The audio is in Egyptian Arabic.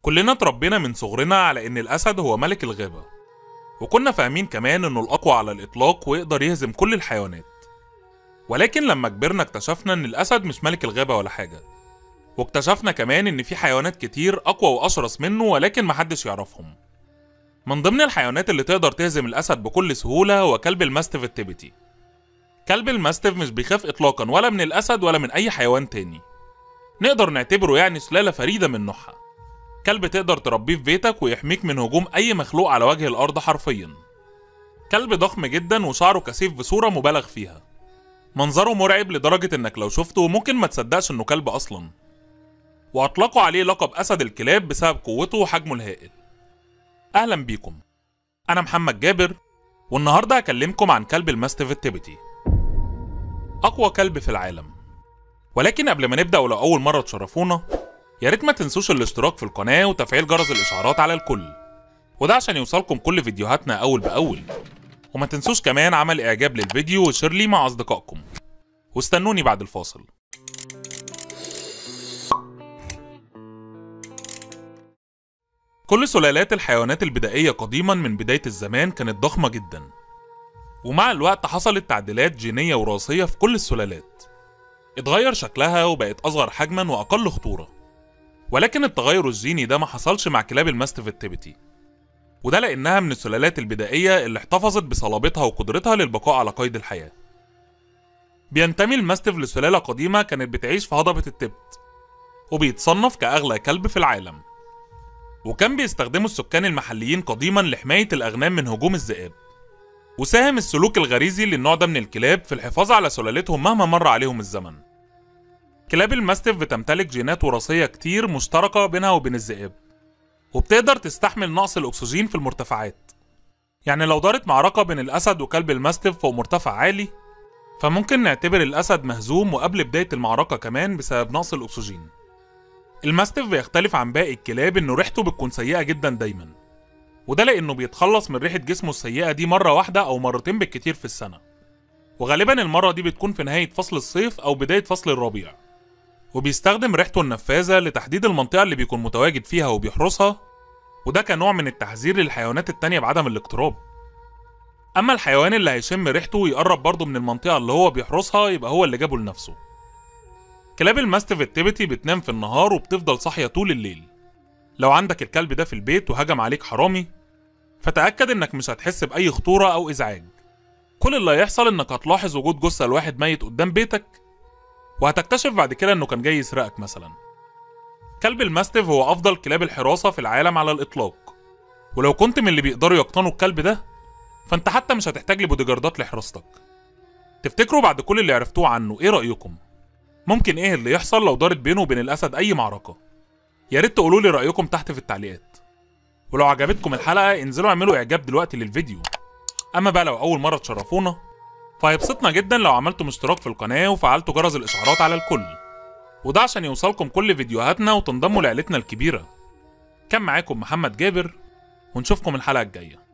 كلنا اتربينا من صغرنا على إن الأسد هو ملك الغابة وكنا فاهمين كمان إنه الأقوى على الإطلاق ويقدر يهزم كل الحيوانات ولكن لما كبرنا اكتشفنا إن الأسد مش ملك الغابة ولا حاجة واكتشفنا كمان إن في حيوانات كتير أقوى وأشرس منه ولكن محدش يعرفهم من ضمن الحيوانات اللي تقدر تهزم الأسد بكل سهولة هو كلب الماستيف التبتي كلب الماستيف مش بيخاف إطلاقا ولا من الأسد ولا من أي حيوان تاني نقدر نعتبره يعني سلالة فريدة من نوعها كلب تقدر تربيه في بيتك ويحميك من هجوم أي مخلوق على وجه الأرض حرفيا كلب ضخم جدا وشعره كثيف بصورة مبالغ فيها منظره مرعب لدرجة إنك لو شفته ممكن ما تصدقش إنه كلب أصلا وأطلقوا عليه لقب أسد الكلاب بسبب قوته وحجمه الهائل أهلا بيكم أنا محمد جابر والنهاردة هكلمكم عن كلب الماستيف التبتي أقوى كلب في العالم ولكن قبل ما نبدأ ولو أول مرة تشرفونا يا ريت ما تنسوش الاشتراك في القناة وتفعيل جرس الإشعارات على الكل وده عشان يوصلكم كل فيديوهاتنا أول بأول وما تنسوش كمان عمل إعجاب للفيديو وشير ليه مع أصدقائكم واستنوني بعد الفاصل كل سلالات الحيوانات البدائية قديما من بداية الزمان كانت ضخمة جدا ومع الوقت حصلت تعديلات جينية وراثية في كل السلالات اتغير شكلها وبقت أصغر حجما وأقل خطورة ولكن التغير الجيني ده ما حصلش مع كلاب الماستيف التبتي وده لأنها من السلالات البدائية اللي احتفظت بصلابتها وقدرتها للبقاء على قيد الحياة بينتمي الماستيف لسلالة قديمة كانت بتعيش في هضبة التبت وبيتصنف كأغلى كلب في العالم وكان بيستخدمه السكان المحليين قديما لحماية الأغنام من هجوم الذئاب وساهم السلوك الغريزي للنوع ده من الكلاب في الحفاظ على سلالتهم مهما مر عليهم الزمن كلاب الماستيف بتمتلك جينات وراثية كتير مشتركة بينها وبين الذئاب وبتقدر تستحمل نقص الأكسجين في المرتفعات يعني لو دارت معركة بين الأسد وكلب الماستيف فوق مرتفع عالي فممكن نعتبر الأسد مهزوم وقبل بداية المعركة كمان بسبب نقص الأكسجين الماستيف بيختلف عن باقي الكلاب إنه ريحته بتكون سيئة جدا دايما وده لأنه بيتخلص من ريحة جسمه السيئة دي مرة واحدة أو مرتين بالكتير في السنة وغالبا المرة دي بتكون في نهاية فصل الصيف أو بداية فصل الربيع وبيستخدم ريحته النفاذة لتحديد المنطقة اللي بيكون متواجد فيها وبيحرسها وده كنوع من التحذير للحيوانات التانية بعدم الاقتراب أما الحيوان اللي هيشم ريحته ويقرب برضه من المنطقة اللي هو بيحرسها يبقى هو اللي جابه لنفسه كلاب الماستيف التبتي بتنام في النهار وبتفضل صاحية طول الليل لو عندك الكلب ده في البيت وهجم عليك حرامي فتأكد انك مش هتحس بأي خطورة أو إزعاج كل اللي هيحصل انك هتلاحظ وجود جثة لواحد ميت قدام بيتك وهتكتشف بعد كده انه كان جاي يسرقك مثلا كلب الماستيف هو أفضل كلاب الحراسة في العالم على الإطلاق ولو كنت من اللي بيقدروا يقتنوا الكلب ده فانت حتى مش هتحتاج لبوديجاردات لحراستك تفتكروا بعد كل اللي عرفتوه عنه ايه رأيكم؟ ممكن ايه اللي يحصل لو دارت بينه وبين الأسد أي معركة؟ يا ريت تقولوا لي رأيكم تحت في التعليقات ولو عجبتكم الحلقة انزلوا اعملوا إعجاب دلوقتي للفيديو أما بقى لو أول مرة تشرفونا فهيبسطنا جدا لو عملتم اشتراك في القناة وفعلتوا جرس الإشعارات على الكل وده عشان يوصلكم كل فيديوهاتنا وتنضموا لعيلتنا الكبيرة كان معاكم محمد جابر ونشوفكم الحلقة الجاية